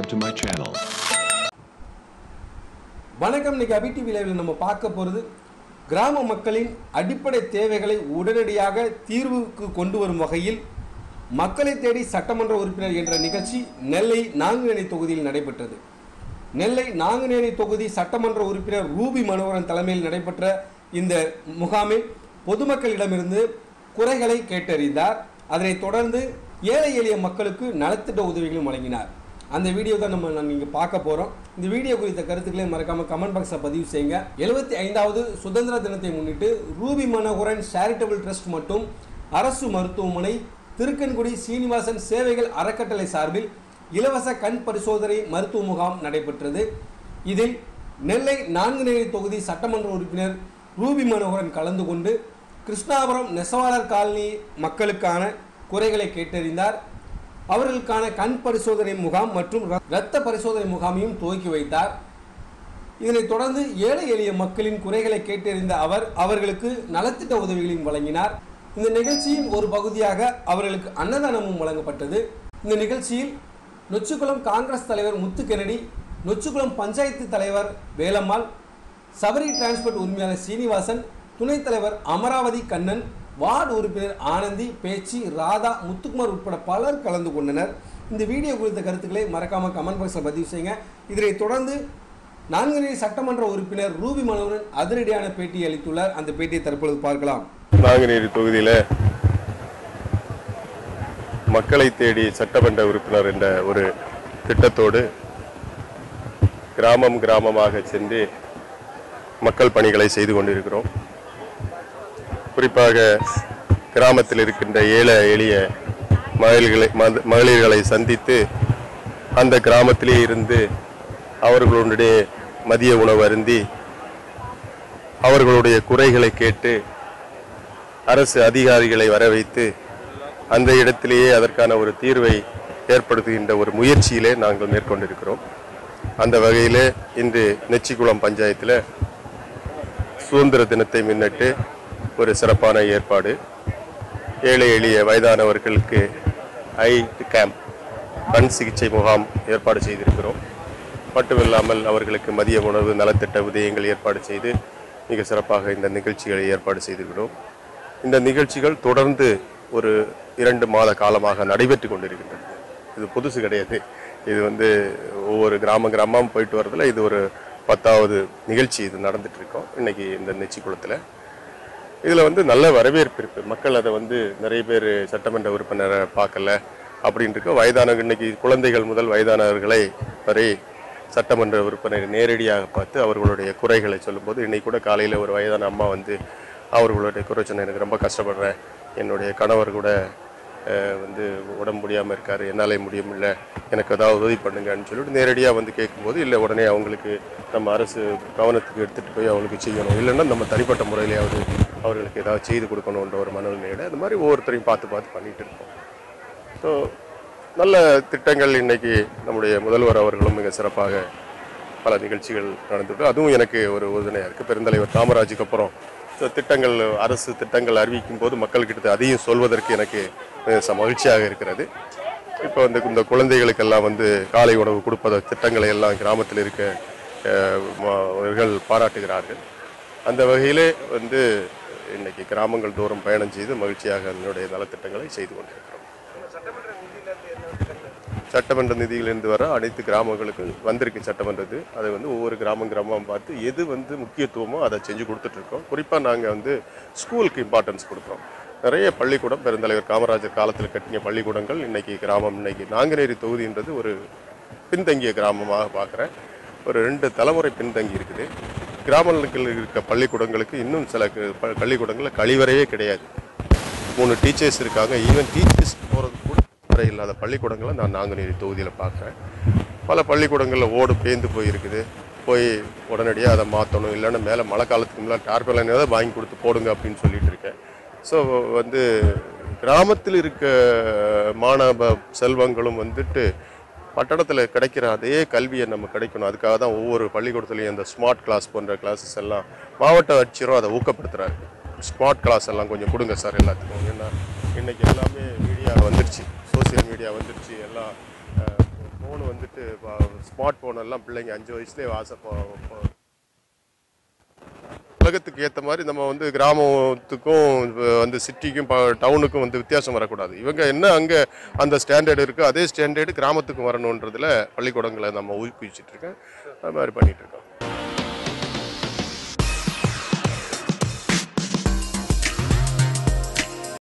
to my channel. வணக்கம் இன்னைக்கு அபி TV லைவ்ல நம்ம பார்க்க போகிறது கிராம மக்களின் அடிப்படை தேவைகளை உடனடியாக தீர்வுக்கு கொண்டு வரும் வகையில் மக்களை தேடி சட்டமன்ற உறுப்பினர் என்ற நிகழ்ச்சி நெல்லை நாங்குநேரி தொகுதியில் நடைபெற்றது நெல்லை நாங்குநேரி தொகுதி சட்டமன்ற உறுப்பினர் ரூபி மனோகரன் தலைமையில் நடைபெற்ற இந்த முகாமில் பொதுமக்களிடமிருந்து குறைகளை கேட்டறிந்தார் அதனைத் தொடர்ந்து ஏழை எளிய மக்களுக்கு நலத்திட்ட உதவிகளும் வழங்கினார் அந்த வீடியோ தான் நம்ம நான் இங்கே பார்க்க போகிறோம் இந்த வீடியோ குறித்த கருத்துக்களை மறக்காம கமெண்ட் பாக்ஸில் பதிவு செய்யுங்க எழுபத்தி ஐந்தாவது சுதந்திர தினத்தை முன்னிட்டு ரூபி மனோகரன் சேரிட்டபிள் ட்ரஸ்ட் மற்றும் அரசு மருத்துவமனை திருக்கன்குடி சீனிவாசன் சேவைகள் அறக்கட்டளை சார்பில் இலவச கண் பரிசோதனை மருத்துவ முகாம் நடைபெற்றது இதில் நெல்லை நான்குநேரி தொகுதி சட்டமன்ற உறுப்பினர் ரூபி மனோகரன் கலந்து கொண்டு கிருஷ்ணாபுரம் நெசவாளர் காலனி மக்களுக்கான குறைகளை கேட்டறிந்தார் அவர்களுக்கான கண் பரிசோதனை முகாம் மற்றும் இரத்த பரிசோதனை முகாமையும் துவக்கி வைத்தார் இதனைத் தொடர்ந்து ஏழை எளிய மக்களின் குறைகளை கேட்டறிந்த அவர் அவர்களுக்கு நலத்திட்ட உதவிகளையும் வழங்கினார் இந்த நிகழ்ச்சியின் ஒரு பகுதியாக அவர்களுக்கு அன்னதானமும் வழங்கப்பட்டது இந்த நிகழ்ச்சியில் நொச்சிக்குளம் காங்கிரஸ் தலைவர் முத்து கென்னடி நொச்சிக்குளம் பஞ்சாயத்து தலைவர் வேலம்மாள் சபரி டிரான்ஸ்போர்ட் உரிமையாளர் சீனிவாசன் துணைத் தலைவர் அமராவதி கண்ணன் வார்டு உறுப்பினர் ஆனந்தி பேச்சி ராதா முத்துக்குமார் உட்பட பலர் கலந்து கொண்டனர் இந்த வீடியோ குறித்த கருத்துக்களை மறக்காம கமெண்ட் பாக்ஸில் பதிவு செய்யுங்க இதனைத் தொடர்ந்து நான்குநேரி சட்டமன்ற உறுப்பினர் ரூபி மனோகரன் அதிரடியான பேட்டி அளித்துள்ளார் அந்த பேட்டியை தற்பொழுது பார்க்கலாம் நாங்குநேரி தொகுதியில் மக்களை தேடி சட்டமன்ற உறுப்பினர் என்ற ஒரு திட்டத்தோடு கிராமம் கிராமமாக சென்று மக்கள் பணிகளை செய்து கொண்டிருக்கிறோம் குறிப்பாக கிராமத்தில் இருக்கின்ற ஏழை எளிய மகளிர்களை மத- மகளிர்களை சந்தித்து அந்த கிராமத்திலே இருந்து அவர்களுடைய மதிய உணவு அருந்தி அவர்களுடைய குறைகளை கேட்டு அரசு அதிகாரிகளை வர வைத்து அந்த இடத்திலேயே அதற்கான ஒரு தீர்வை ஏற்படுத்துகின்ற ஒரு முயற்சியிலே நாங்கள் மேற்கொண்டிருக்கிறோம் அந்த வகையிலே இன்று நெச்சிக்குளம் பஞ்சாயத்தில் சுதந்திர தினத்தை முன்னிட்டு ஒரு சிறப்பான ஏற்பாடு ஏழை எளிய வயதானவர்களுக்கு ஐ கேம்ப் கண் சிகிச்சை முகாம் ஏற்பாடு செய்திருக்கிறோம் மட்டுமில்லாமல் அவர்களுக்கு மதிய உணவு நலத்திட்ட உதயங்கள் ஏற்பாடு செய்து மிக சிறப்பாக இந்த நிகழ்ச்சிகளை ஏற்பாடு செய்திருக்கிறோம் இந்த நிகழ்ச்சிகள் தொடர்ந்து ஒரு இரண்டு மாத காலமாக நடைபெற்று கொண்டிருக்கின்றன இது புதுசு கிடையாது இது வந்து ஒவ்வொரு கிராம கிராமம் போயிட்டு வரதுல இது ஒரு பத்தாவது நிகழ்ச்சி இது நடந்துட்டு இருக்கோம் இன்னைக்கு இந்த நெச்சிக்குளத்தில் இதில் வந்து நல்ல வரவேற்பு இருக்கு மக்கள் அதை வந்து நிறைய பேர் சட்டமன்ற உறுப்பினரை பார்க்கல அப்படின்னு இருக்கு வயதான இன்னைக்கு குழந்தைகள் முதல் வயதானவர்களை வரை சட்டமன்ற உறுப்பினரை நேரடியாக பார்த்து அவர்களுடைய குறைகளை சொல்லும்போது இன்னைக்கு கூட காலையில் ஒரு வயதான அம்மா வந்து அவர்களுடைய குறை சொன்ன எனக்கு ரொம்ப கஷ்டப்படுறேன் என்னுடைய கணவர் கூட அஹ், வந்து உடம்பு முடியாமல் இருக்காரு என்னாலே முடியல எனக்கு ஏதாவது உதவி பண்ணுங்கன்னு சொல்லிட்டு நேரடியாக வந்து கேட்கும்போது இல்லை உடனே அவங்களுக்கு நம்ம அரசு கவனத்துக்கு எடுத்துகிட்டு போய் அவங்களுக்கு செய்யணும் இல்லைன்னா நம்ம தனிப்பட்ட முறையிலேயாவது அவர்களுக்கு ஏதாவது செய்து கொடுக்கணுன்ற ஒரு மனநிலையோட இந்த மாதிரி ஒவ்வொருத்தரையும் பார்த்து பார்த்து பண்ணிட்டு இருக்கோம் ஸோ நல்ல திட்டங்கள் இன்னைக்கு நம்முடைய முதல்வர் அவர்களும் மிக சிறப்பாக பல நிகழ்ச்சிகள் நடந்துட்டு அதுவும் எனக்கு ஒரு உறுதுணையாக இருக்குது பெருந்தலைவர் காமராஜுக்கு அப்புறம் ஸோ திட்டங்கள் அரசு திட்டங்கள் அறிவிக்கும் போது மக்கள்கிட்ட அதையும் சொல்வதற்கு எனக்கு மிக ச- மகிழ்ச்சியாக இருக்கிறது இப்போ வந்து இந்த குழந்தைகளுக்கெல்லாம் வந்து காலை உணவு கொடுப்பத திட்டங்களை எல்லாம் கிராமத்தில் இருக்க அஹ், ம- அவர்கள் பாராட்டுகிறார்கள் அந்த வகையிலே வந்து இன்னைக்கு கிராமங்கள் தோறும் பயணம் செய்து மகிழ்ச்சியாக அதனுடைய நலத்திட்டங்களை செய்து கொண்டிருக்கிறோம் சட்டமன்ற நிதியிலிருந்து வர அனைத்து கிராமங்களுக்கும் வந்திருக்கு சட்டமன்றது அதை வந்து ஒவ்வொரு கிராமம் கிராமம் பார்த்து எது வந்து முக்கியத்துவமோ அதை செஞ்சு கொடுத்துட்டு இருக்கோம் குறிப்பாக நாங்கள் வந்து ஸ்கூலுக்கு இம்பார்ட்டன்ஸ் கொடுக்குறோம் நிறைய பள்ளிக்கூடம் பெருந்தலைவர் காமராஜர் காலத்தில் கட்டிய பள்ளிக்கூடங்கள் இன்னைக்கு கிராமம் இன்னைக்கு நாங்குநேரி தொகுதின்றது ஒரு பின்தங்கிய கிராமமாக பார்க்குறேன் ஒரு ரெண்டு தலைமுறை பின்தங்கி இருக்குது கிராமங்களில் இருக்க பள்ளிக்கூடங்களுக்கு இன்னும் சில க- ப- பள்ளிக்கூடங்களில் கழிவறையே கிடையாது மூணு டீச்சர்ஸ் இருக்காங்க ஈவன் டீச்சர்ஸ் போகிறது கூட வரை இல்லாத பள்ளிக்கூடங்களை நான் நாங்குநேரி தொகுதியில் பார்க்குறேன் பல பள்ளிக்கூடங்களில் ஓடு பேந்து போயிருக்குது போய் உடனடியாக அதை மாற்றணும் இல்லைன்னா மேலே மழை காலத்துக்கு முன்னாடி டார்பலைன் ஏதாவது வாங்கி கொடுத்து போடுங்க அப்படின்னு சொல்லிட்டு இருக்கேன் ஸோ வந்து கிராமத்தில் இருக்க மாணவ செல்வங்களும் வந்துட்டு பட்டணத்தில் கிடைக்கிற அதே கல்வியை நம்ம கிடைக்கணும் அதுக்காக தான் ஒவ்வொரு பள்ளிக்கூடத்துலையும் இந்த ஸ்மார்ட் கிளாஸ் போன்ற கிளாஸஸ் எல்லாம் மாவட்ட ஆட்சியரும் அதை ஊக்கப்படுத்துறாரு ஸ்மார்ட் கிளாஸ் எல்லாம் கொஞ்சம் கொடுங்க சார் எல்லாத்துக்கும் ஏன்னா இன்னைக்கு எல்லாமே மீடியா வந்துருச்சு சோசியல் மீடியா வந்துருச்சு எல்லாம் அஹ், ஃபோன் வந்துட்டு ஸ்மார்ட் ஃபோன் எல்லாம் பிள்ளைங்க அஞ்சு வயசுலேயே ஆசை போ- போ- உலகத்துக்கு ஏற்ற மாதிரி நம்ம வந்து கிராமத்துக்கும் வந்து சிட்டிக்கும் டவுனுக்கும் வந்து வித்தியாசம் வரக்கூடாது இவங்க என்ன அங்கே அந்த ஸ்டாண்டர்ட் இருக்குது அதே ஸ்டாண்டர்டு கிராமத்துக்கும் வரணுன்றதுல பள்ளிக்கூடங்களை நம்ம ஊக்குவிச்சிட்டு இருக்கேன் அது மாதிரி பண்ணிட்டு இருக்கோம்